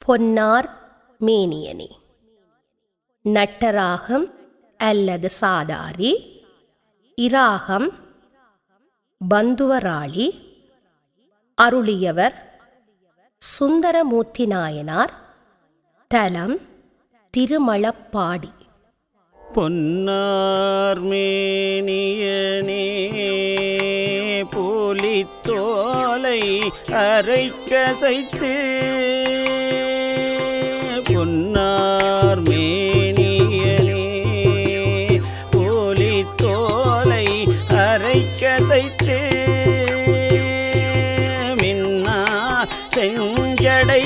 பொன்னார் மேனியனே நட்டராகம் அல்லது சாதாரி இராகம் பந்துவராளி அருளியவர் சுந்தரமூர்த்தி நாயனார் தலம் திருமளப்பாடி பொன்னார்மேனியனே போலித்தோலை அரைக்கசைத்து பொன்னார்மேனியனே போலித்தோலை அரைக்கசைத்து மின்னா செஞ்சடை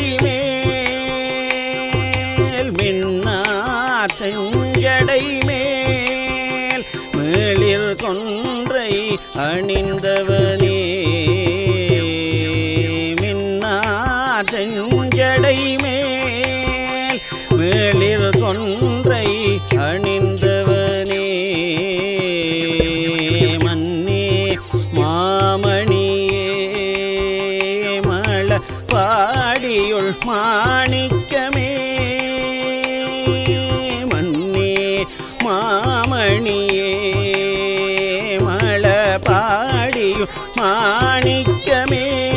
மேல் மின்னார் செஞ்சடை மேல் மேளில் கொன்றை அணிந்தவனே மின்னார் செஞ்சடை மேல் மேளில் கொன்றை அணிந்தவனே மன்னே மாமணியே மழ பாடியுள் மாணிக்கமே மன்னே மாமணியே மழ பாடியுள் மாணிக்கமே